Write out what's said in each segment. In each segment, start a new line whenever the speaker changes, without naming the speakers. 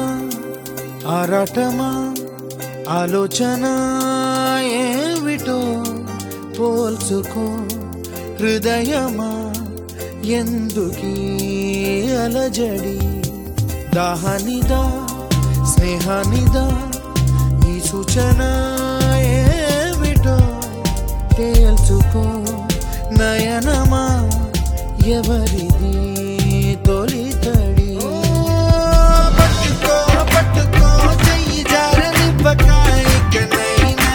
ఆరాటమా ఆలోచన ఏమిటో పోల్చుకో హృదయమా ఎందుకీ అలజడి దాహానిదా స్నేహానిదా ఈ సూచన ఏమిటో తేల్చుకో నయనమా ఎవరిది తొలి తడి పట్టుకో పట్టుకో చెయ్యి జారనివ్వకాయకనైనా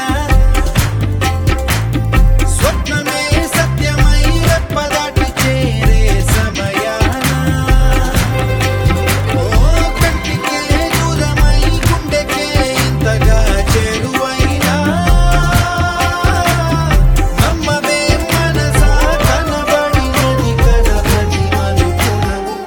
స్వప్నమే సత్యమై రెప్పదాటి చేరే సమయాన ఓ కంటికే దూరమై గుండెకే ఇంతగా చేరువైనా నమ్మవే మనసా కనబడినది కదా ప్రతి మలుపున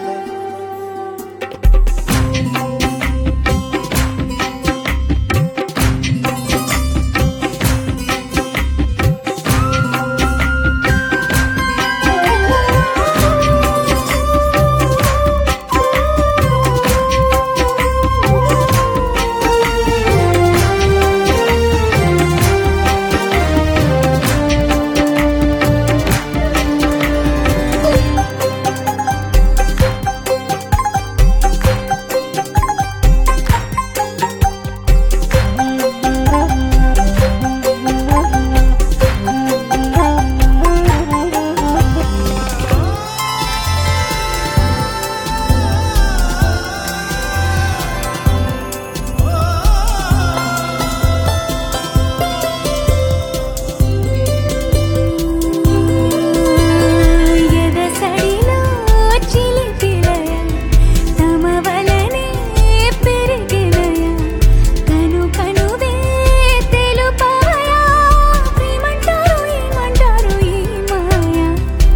ఎదసడిలో చిలిపిలయ తమ వలనే పెరిగినయ కను కనువే తెలుపవయా ఏమంటారు ఏమంటారు ఈ మాయ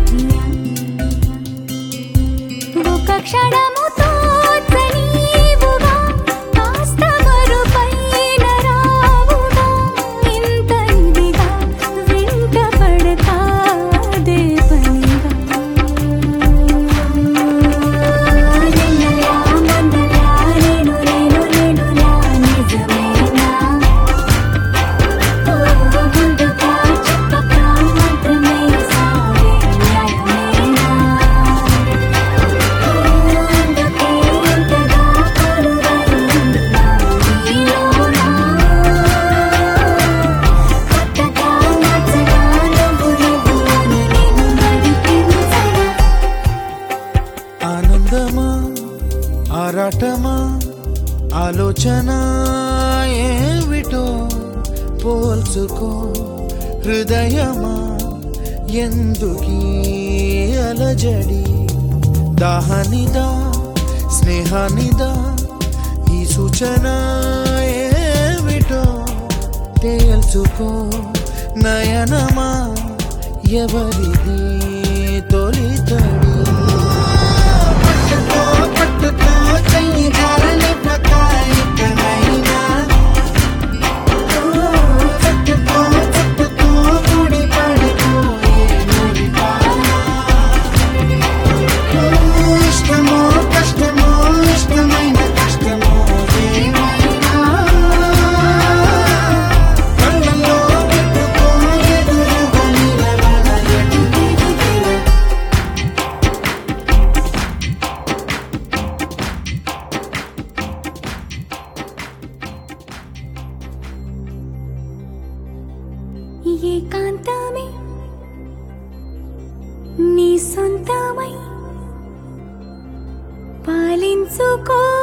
ఒక క్షణము తోచనీవుగా కాస్త మరుపైన రావుగా ఇంత ఇదిగా వెంట పడతాదే పనిగా నిన్నలా మొన్నలా నేను నేను నేనులా నిజమేనా ముందుగా చెప్పక మాత్రమే సాగే న్యాయమేనా అందుకే ఇంతగా కొలువైనా నీలోనా కొత్తగా నచ్చగా నువ్వు నువ్వు అని నేను మరిపించగా
ఆనందమా ఆరాటమా ఆలోచన ఏమిటో పోల్చుకో హృదయమా ఎందుకీ అలజడి దాహానిదా స్నేహానిదా ఈ సూచన ఏమిటో తేల్చుకో నయనమా ఎవరిది తొలి తడి పట్టుకో పట్టుకో చెయ్యి జారనివ్వకాయకనైనా పట్టుకో పట్టుకో ముడి పడిపోయే ముడిపానా ఇష్టమో కష్టమో ఇష్టమైన కష్టమో ఏమైనా కళ్ళలో పెట్టుకో ఎదురుగా నిలబడ ఎటు తిరిగినా
ఏకాంతమే నీ సొంతమై పాలించుకో